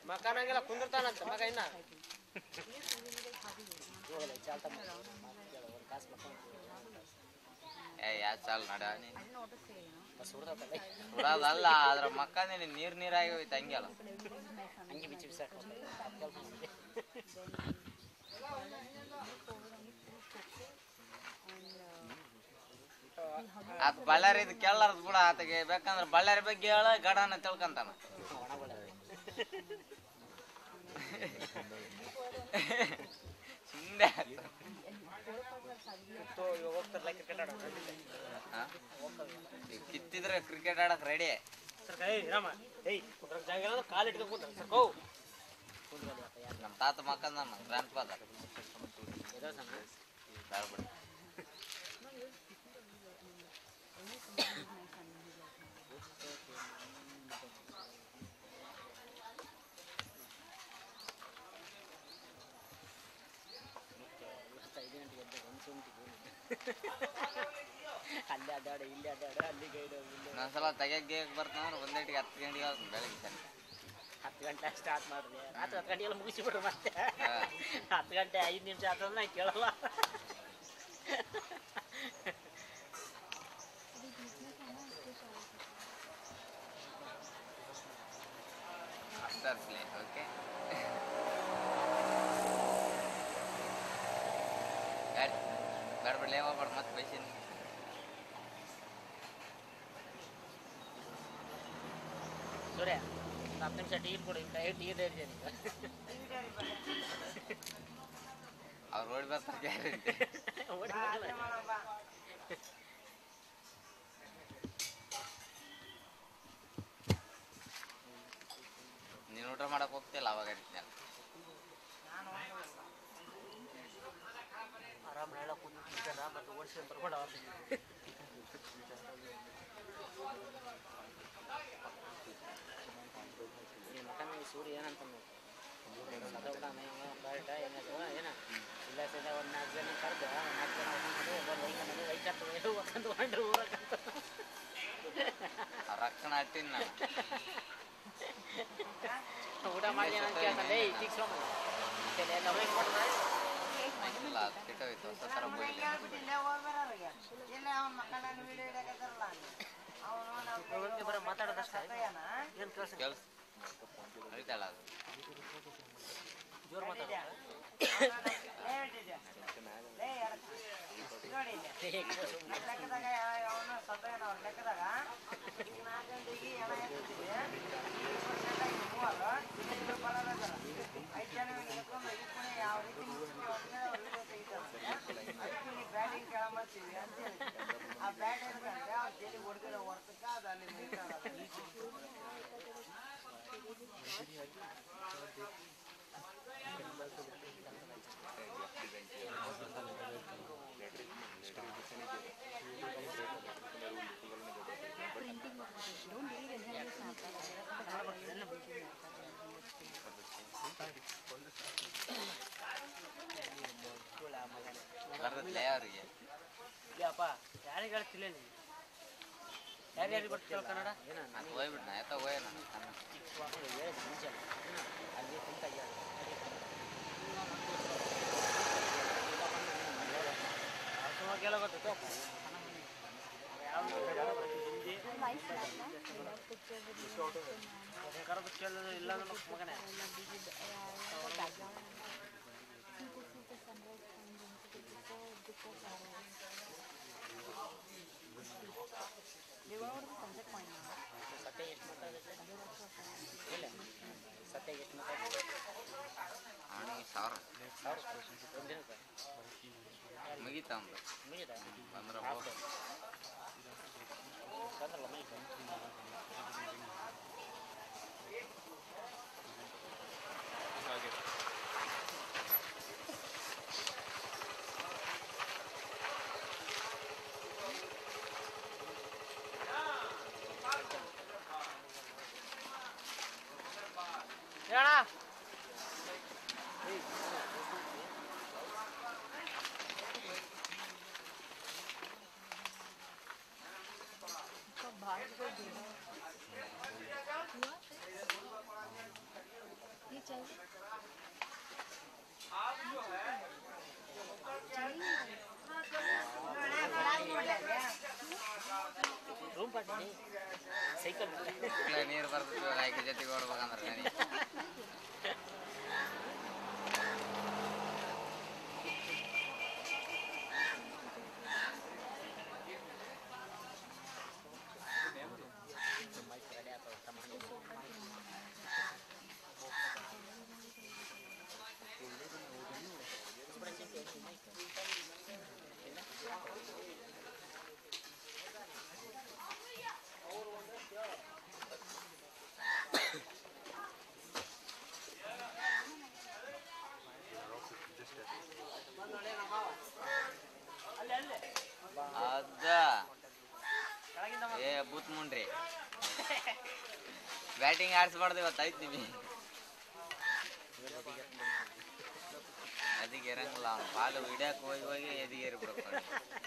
ಮಕಾನಂಗೆಲ್ಲ ಕುಂದಿರ್ತಾನಂತ ಮಗ ಇನ್ನ ಏ ಯಾ ಚಾಲ್ ನಡ ಸುಡೋದಲ್ಲ ಅದ್ರ ಮಕ್ಕಂದ ನೀರ್ ನೀರಾಗಿ ಹೋಯ್ತು ಹಂಗೆ ಅಲ್ಲ ಹಂಗೆ ಬಿಚ್ಚಿ ಬಿಸಾಕ ಆತ ಬಳ್ಳಾರಿ ಇದು ಕೇಳಾರ್ದು ಬಿಡ ಆತಗೆ ಬೇಕಂದ್ರೆ ಬಳ್ಳಾರಿ ಬಗ್ಗೆ ಹೇಳ ಗಡನ ತಿಳ್ಕಂತಾನ ಸುಮ್ಮನೆ ಇವಾಗ ಹೋಗ್ತಾರಲ್ಲ ಕ್ರಿಕೆಟ್ ಆಡೋದು ಕಿತ್ತಿದ್ರೆ ಕ್ರಿಕೆಟ್ ಆಡಕ್ ರೆಡಿ ಸರ್ ಏಯ್ ರಾಮ ಏಯ್ ಕುಂದ್ರಕ್ ಜಾಗ ಇಲ್ಲ ಕಾಲು ಇಟ್ಕೊಂಡು ಕುಂದ್ರ ಸರ್ ಕೋ ನಮ್ಮ ತಾತ ಮಕ್ಕಂದ ಗ್ರ್ಯಾಂಡ್ ಫಾದರ್ ಬಿಡ ಅಲ್ಲಿ ಅಡ್ಡಾಡ ಇಲ್ಲಿ ಅಡ್ಡಾಡ ಅಲ್ಲಿ ಗೈಡ್ ಇಲ್ಲಿ ಇನ್ನೊಂದ್ಸಲ ತೆಗಿಯಕ್ ಗಿಯಕ್ ಬರ್ತಾನಂದ್ರೆ ಒಂದೇಟಿಗೆ ಹತ್ತು ಗಂಟೆಗೆ ಆಗುತ್ತೆ ಬೆಳಗ್ಗೆ ತಾನೆ ಹತ್ತು ಗಂಟೆ ಸ್ಟಾರ್ಟ್ ಮಾಡ್ರಿ ರಾತ್ರಿ ಹತ್ತು ಗಂಟೆಗೆಲ್ಲ ಮುಗಿಸಿಬಿಡ್ರಿ ಮತ್ತೆ ಹಾ. ಹತ್ತು ಗಂಟೆ ಐದು ನಿಮಿಷ ಆತಂದ್ರೆ ನಾ ಕೇಳಲ್ಲ ತರ್ಸ್ಲಿ ಓಕೆ ಬೇಡ ಬೇಡ ಬಿಡ್ಲೇ ಹೋಗ್ಬೇಡ ಮತ್ತೆ ಬೈಸಿನ ಸೂರ್ಯ ಹತ್ತು ನಿಮಿಷ ಟಿಕೆಟ್ ಕೊಡಿ ಕೈ ಟಿಕೆಟ್ ಇರ್ತೀನಿ ಅವ್ರು ಓಡಿ ಬರ್ತಾರೆ ಗ್ಯಾರಂಟಿ ನೀನು ಊಟ ಮಾಡಕ್ ಹೋಗ್ತಿಲ್ಲ ಅವಾಗ ಅನ್ಸ್ನಲ್ಲ. ಆರಾಮ್ ಹೇಳ ಕುಂತಿದ್ದಾರ ಮತ್ತೆ ಓಡಿಸಿ ಬರ್ಬೇಡ ಈ ಮಕನ ಈ ಸೂರ್ಯ ಏನಂತ ಕರೆಕ್ಟ ಏನಾದ್ರು ಏನ ಇಲ್ಲ ಸೀದ ಒಂದು ನಾಲ್ಕು ಜನ ಕರೆದು ನಾಲ್ಕು ಜನ ಒಂದೊಂದು ಒಬ್ಬರು ವೈಕಂಡು ವೈಕತ್ತು ಒಕ್ಕಂದು ಊರಕ್ಕಂತ ಆ ರಕ್ಷಣೆ ಅಟ್ಟಿನ ನಾನು ಊಟ ಮಾಡಿ ಅಂತ ಕೇಳ್ತಾನೆ ಏಯ್ ಈಗ ಸೋಮ ಎಲ್ಲ ಹೋಗಿ ಕೊಡ್ತಾರೆ ಇಲ್ಲ ಅದು ಕೆಟ್ಟೋಯ್ತು ಹೊಸ ಥರ ಹೋಗಿಲ್ಲ ಹೋಗಿ ಬರೋ ಮಾತಾಡೋದಷ್ಟೇ ಏನು ಕೇಳಿಸ್ ಕೆಲ್ಸ ನಡೀತಾಳ ಅದು ಜೋರು ಮಾತಾಡ ಬರ್ತೈತ್ಲೇ ಅವ್ರಿಗೆ ಯಪ್ಪ ಯಾರಿಗೆ ಹೇಳ್ತಿಲ್ಲ ನೀನು ಯಾರು ಯಾರಿಗೆ ಬರ್ತಿಲ್ಲ ಕನ್ನಡ ಏನ ನಾನು ಹೋಗ್ಬಿಟ್ನ ಆಯ್ತಾ ಹೋಯ ನಾನು ಅಲ್ಲಿ ಕುಂತ ಎಲ್ಲ ಗೊತ್ತೈತಪ್ಪ ಕರೆದು ಕೇಳಿದ್ರೆ ಇಲ್ಲ ಅಂದ್ರೆ ಮಗನೇ ಸತ್ಯ ಎಷ್ಟು ಮಾತಾಡಿದ್ರೆ ಇಲ್ಲ ಸತ್ಯ ಎಷ್ಟು ಮಾತಾಡಿದ್ರೆ ಅವನಿಗೆ ಸಾವಿರ ಸಾವಿರ ಒಂದಿನಕ್ಕೆ ಮುಗೀತ ಅವ್ನು ಮುಗಿದ ಬಂದ್ರೆ ಹಾಫ್ ಹೋಗ್. ಬಂದ್ರಲ್ಲ ಮೈಕ್ ಹೇಳ ಸೈಕಲ್ ಇಲ್ಲ ನೀರು ಬರ್ತದೆ ಇವಾಗ ಆಯ್ಕೆ ಜೊತೆಗೆ ಓಡ್ಬೇಕಂದ್ರೆ ನನಗೆ ಅದ ಏ ಬೂತ್ ಮುಂಡ್ರಿ ಬ್ಯಾಟಿಂಗ್ ಆಡ್ಸ್ಬಾರ್ದು ಇವತ್ತು ಐತ್ ನಿಮಗೆ ಅದಕ್ಕೆ ಇರಂಗಿಲ್ಲ ಅವ್ನು ಬಾಲ್ ಹಿಡಿಯಕ್ಕೆ ಹೋಗಿ ಹೋಗಿ ಎದಿಗೆ ಇರ್ಬೇಕು